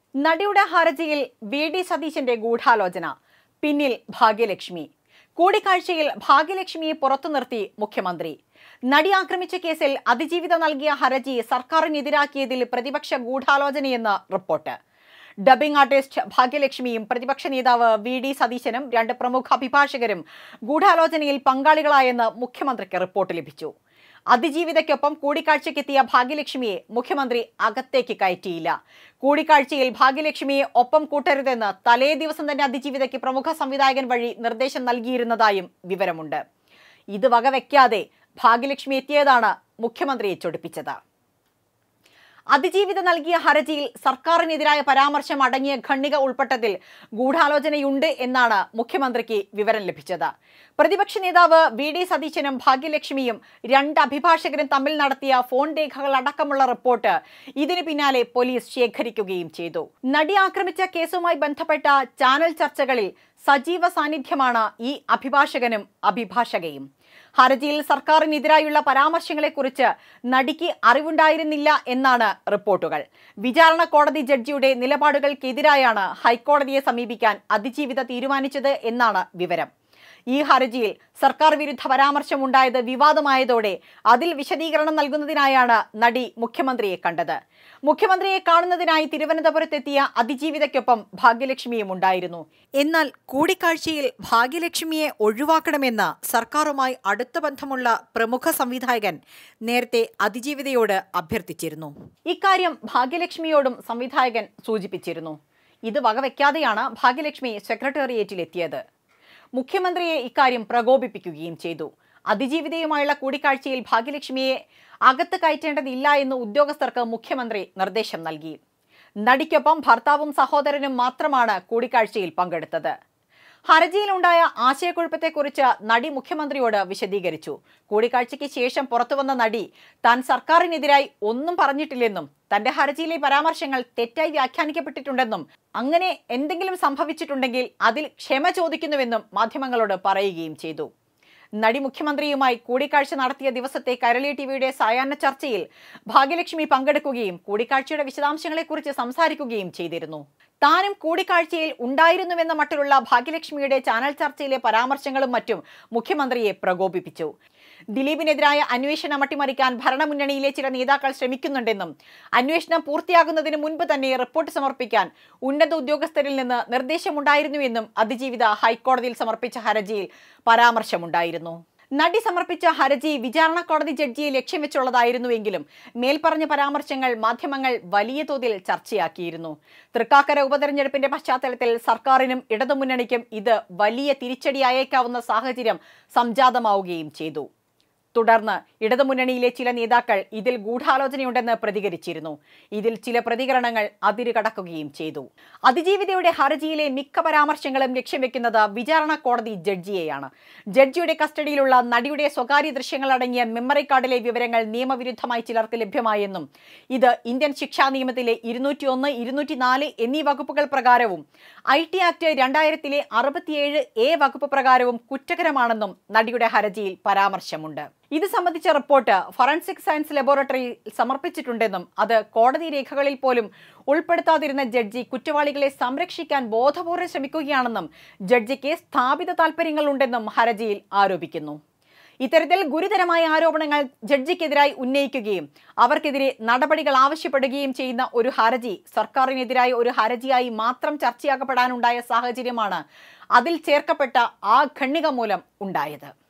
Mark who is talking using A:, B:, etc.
A: നടിയുടെ ഹർജിയിൽ V D സതീശന്റെ ഗൂഢാലോചന പിന്നിൽ ഭാഗ്യലക്ഷ്മി കൂടിക്കാഴ്ചയിൽ ഭാഗ്യലക്ഷ്മിയെ പുറത്തു നിർത്തി മുഖ്യമന്ത്രി നടി ആക്രമിച്ച കേസിൽ അതിജീവിത നൽകിയ ഹർജി സർക്കാരിനെതിരാക്കിയതിൽ പ്രതിപക്ഷ ഗൂഢാലോചനയെന്ന് റിപ്പോർട്ട് ഡബിംഗ് ആർട്ടിസ്റ്റ് ഭാഗ്യലക്ഷ്മിയും പ്രതിപക്ഷ നേതാവ് വി ഡി സതീശനും രണ്ട് പ്രമുഖ അഭിഭാഷകരും ഗൂഢാലോചനയിൽ പങ്കാളികളായെന്ന് മുഖ്യമന്ത്രിക്ക് റിപ്പോർട്ട് ലഭിച്ചു അതിജീവിതയ്ക്കൊപ്പം കൂടിക്കാഴ്ചയ്ക്കെത്തിയ ഭാഗ്യലക്ഷ്മിയെ മുഖ്യമന്ത്രി അകത്തേക്ക് കയറ്റിയില്ല കൂടിക്കാഴ്ചയിൽ ഭാഗ്യലക്ഷ്മിയെ ഒപ്പം കൂട്ടരുതെന്ന് തലേ ദിവസം തന്നെ അതിജീവിതയ്ക്ക് പ്രമുഖ സംവിധായകൻ വഴി നിർദ്ദേശം നൽകിയിരുന്നതായും വിവരമുണ്ട് ഇത് വകവെക്കാതെ ഭാഗ്യലക്ഷ്മി എത്തിയതാണ് മുഖ്യമന്ത്രിയെ ചൊടിപ്പിച്ചത് അതിജീവിത നൽകിയ ഹർജിയിൽ സർക്കാരിനെതിരായ പരാമർശം അടങ്ങിയ ഖണ്ഡിക ഉൾപ്പെട്ടതിൽ ഗൂഢാലോചനയുണ്ട് എന്നാണ് മുഖ്യമന്ത്രിക്ക് വിവരം ലഭിച്ചത് പ്രതിപക്ഷ നേതാവ് വി ഡി സതീശനും ഭാഗ്യലക്ഷ്മിയും രണ്ട് അഭിഭാഷകരും തമ്മിൽ നടത്തിയ ഫോൺ രേഖകൾ അടക്കമുള്ള റിപ്പോർട്ട് ഇതിനു പിന്നാലെ പോലീസ് ശേഖരിക്കുകയും ചെയ്തു നടി ആക്രമിച്ച കേസുമായി ബന്ധപ്പെട്ട ചാനൽ ചർച്ചകളിൽ സജീവ സാന്നിധ്യമാണ് ഈ അഭിഭാഷകനും അഭിഭാഷകയും ഹർജിയിൽ സർക്കാരിനെതിരായുള്ള പരാമർശങ്ങളെക്കുറിച്ച് നടിക്ക് അറിവുണ്ടായിരുന്നില്ല എന്നാണ് റിപ്പോർട്ടുകൾ വിചാരണ കോടതി ജഡ്ജിയുടെ നിലപാടുകൾക്കെതിരായാണ് ഹൈക്കോടതിയെ സമീപിക്കാൻ അതിജീവിത തീരുമാനിച്ചത് എന്നാണ് വിവരം ഈ ഹർജിയിൽ സർക്കാർ വിരുദ്ധ പരാമർശമുണ്ടായത് വിവാദമായതോടെ അതിൽ വിശദീകരണം നൽകുന്നതിനായാണ് നടി മുഖ്യമന്ത്രിയെ കണ്ടത് മുഖ്യമന്ത്രിയെ കാണുന്നതിനായി തിരുവനന്തപുരത്തെത്തിയ അതിജീവിതയ്ക്കൊപ്പം ഭാഗ്യലക്ഷ്മിയും ഉണ്ടായിരുന്നു എന്നാൽ കൂടിക്കാഴ്ചയിൽ ഭാഗ്യലക്ഷ്മിയെ ഒഴിവാക്കണമെന്ന് സർക്കാരുമായി അടുത്ത ബന്ധമുള്ള പ്രമുഖ സംവിധായകൻ നേരത്തെ അതിജീവിതയോട് അഭ്യർത്ഥിച്ചിരുന്നു ഇക്കാര്യം ഭാഗ്യലക്ഷ്മിയോടും സംവിധായകൻ സൂചിപ്പിച്ചിരുന്നു ഇത് വകവെക്കാതെയാണ് ഭാഗ്യലക്ഷ്മി സെക്രട്ടേറിയറ്റിലെത്തിയത് മുഖ്യമന്ത്രിയെ ഇക്കാര്യം പ്രകോപിപ്പിക്കുകയും ചെയ്തു അതിജീവിതയുമായുള്ള കൂടിക്കാഴ്ചയിൽ ഭാഗ്യലക്ഷ്മിയെ അകത്ത് കയറ്റേണ്ടതില്ല എന്ന് ഉദ്യോഗസ്ഥർക്ക് മുഖ്യമന്ത്രി നിർദ്ദേശം നൽകി നടിക്കൊപ്പം ഭർത്താവും സഹോദരനും മാത്രമാണ് കൂടിക്കാഴ്ചയിൽ പങ്കെടുത്തത് ഹർജിയിലുണ്ടായ ആശയക്കുഴപ്പത്തെക്കുറിച്ച് നടി മുഖ്യമന്ത്രിയോട് വിശദീകരിച്ചു കൂടിക്കാഴ്ചയ്ക്ക് ശേഷം പുറത്തുവന്ന നടി താൻ സർക്കാരിനെതിരായി ഒന്നും പറഞ്ഞിട്ടില്ലെന്നും തന്റെ ഹർജിയിലെ പരാമർശങ്ങൾ തെറ്റായി വ്യാഖ്യാനിക്കപ്പെട്ടിട്ടുണ്ടെന്നും അങ്ങനെ എന്തെങ്കിലും സംഭവിച്ചിട്ടുണ്ടെങ്കിൽ അതിൽ ക്ഷമ ചോദിക്കുന്നുവെന്നും മാധ്യമങ്ങളോട് പറയുകയും ചെയ്തു നടി മുഖ്യമന്ത്രിയുമായി കൂടിക്കാഴ്ച നടത്തിയ ദിവസത്തെ കരളി ടിവിയുടെ സായാഹ്ന ചർച്ചയിൽ ഭാഗ്യലക്ഷ്മി പങ്കെടുക്കുകയും കൂടിക്കാഴ്ചയുടെ വിശദാംശങ്ങളെക്കുറിച്ച് സംസാരിക്കുകയും ചെയ്തിരുന്നു താനും കൂടിക്കാഴ്ചയിൽ ഉണ്ടായിരുന്നുവെന്ന മട്ടിലുള്ള ഭാഗ്യലക്ഷ്മിയുടെ ചാനൽ ചർച്ചയിലെ പരാമർശങ്ങളും മറ്റും മുഖ്യമന്ത്രിയെ പ്രകോപിപ്പിച്ചു ദിലീപിനെതിരായ അന്വേഷണം അട്ടിമറിക്കാൻ ഭരണമുന്നണിയിലെ ചില നേതാക്കൾ ശ്രമിക്കുന്നുണ്ടെന്നും അന്വേഷണം പൂർത്തിയാകുന്നതിന് മുൻപ് തന്നെ റിപ്പോർട്ട് സമർപ്പിക്കാൻ ഉന്നത ഉദ്യോഗസ്ഥരിൽ നിന്ന് നിർദ്ദേശമുണ്ടായിരുന്നുവെന്നും അതിജീവിത ഹൈക്കോടതിയിൽ സമർപ്പിച്ച ഹർജിയിൽ പരാമർശമുണ്ടായിരുന്നു നടി സമർപ്പിച്ച ഹർജി വിചാരണ കോടതി ജഡ്ജിയെ ലക്ഷ്യം വെച്ചുള്ളതായിരുന്നുവെങ്കിലും മേൽപ്പറഞ്ഞ പരാമർശങ്ങൾ മാധ്യമങ്ങൾ വലിയ തോതിൽ ചർച്ചയാക്കിയിരുന്നു തൃക്കാക്കര ഉപതെരഞ്ഞെടുപ്പിന്റെ പശ്ചാത്തലത്തിൽ സർക്കാരിനും ഇടതുമുന്നണിക്കും ഇത് വലിയ തിരിച്ചടിയായേക്കാവുന്ന സാഹചര്യം സംജാതമാവുകയും ചെയ്തു തുടർന്ന് ഇടതുമുന്നണിയിലെ ചില നേതാക്കൾ ഇതിൽ ഗൂഢാലോചനയുണ്ടെന്ന് പ്രതികരിച്ചിരുന്നു ഇതിൽ ചില പ്രതികരണങ്ങൾ അതിര് കടക്കുകയും ചെയ്തു അതിജീവിതയുടെ ഹർജിയിലെ മിക്ക പരാമർശങ്ങളും ലക്ഷ്യം വെക്കുന്നത് വിചാരണ കോടതി ജഡ്ജിയെയാണ് ജഡ്ജിയുടെ കസ്റ്റഡിയിലുള്ള നടിയുടെ സ്വകാര്യ ദൃശ്യങ്ങൾ അടങ്ങിയ മെമ്മറി കാർഡിലെ വിവരങ്ങൾ നിയമവിരുദ്ധമായി ചിലർക്ക് ലഭ്യമായെന്നും ഇത് ഇന്ത്യൻ ശിക്ഷാ നിയമത്തിലെ ഇരുന്നൂറ്റി ഒന്ന് ഇരുന്നൂറ്റി നാല് എന്നീ വകുപ്പുകൾ പ്രകാരവും ഐ ടി ആക്ട് രണ്ടായിരത്തിലെ അറുപത്തിയേഴ് എ വകുപ്പ് പ്രകാരവും കുറ്റകരമാണെന്നും നടിയുടെ ഹർജിയിൽ പരാമർശമുണ്ട് ഇത് സംബന്ധിച്ച റിപ്പോർട്ട് ഫോറൻസിക് സയൻസ് ലബോറട്ടറിയിൽ സമർപ്പിച്ചിട്ടുണ്ടെന്നും അത് കോടതി രേഖകളിൽ പോലും ഉൾപ്പെടുത്താതിരുന്ന ജഡ്ജി കുറ്റവാളികളെ സംരക്ഷിക്കാൻ ബോധപൂർവ്വം ശ്രമിക്കുകയാണെന്നും ജഡ്ജിക്ക് സ്ഥാപിത താൽപ്പര്യങ്ങളുണ്ടെന്നും ഹർജിയിൽ ആരോപിക്കുന്നു ഇത്തരത്തിൽ ഗുരുതരമായ ആരോപണങ്ങൾ ജഡ്ജിക്കെതിരായി ഉന്നയിക്കുകയും അവർക്കെതിരെ നടപടികൾ ആവശ്യപ്പെടുകയും ചെയ്യുന്ന ഒരു ഹർജി സർക്കാരിനെതിരായ ഒരു ഹർജിയായി മാത്രം ചർച്ചയാക്കപ്പെടാനുണ്ടായ സാഹചര്യമാണ് അതിൽ ചേർക്കപ്പെട്ട ആ ഖണ്ണിക മൂലം ഉണ്ടായത്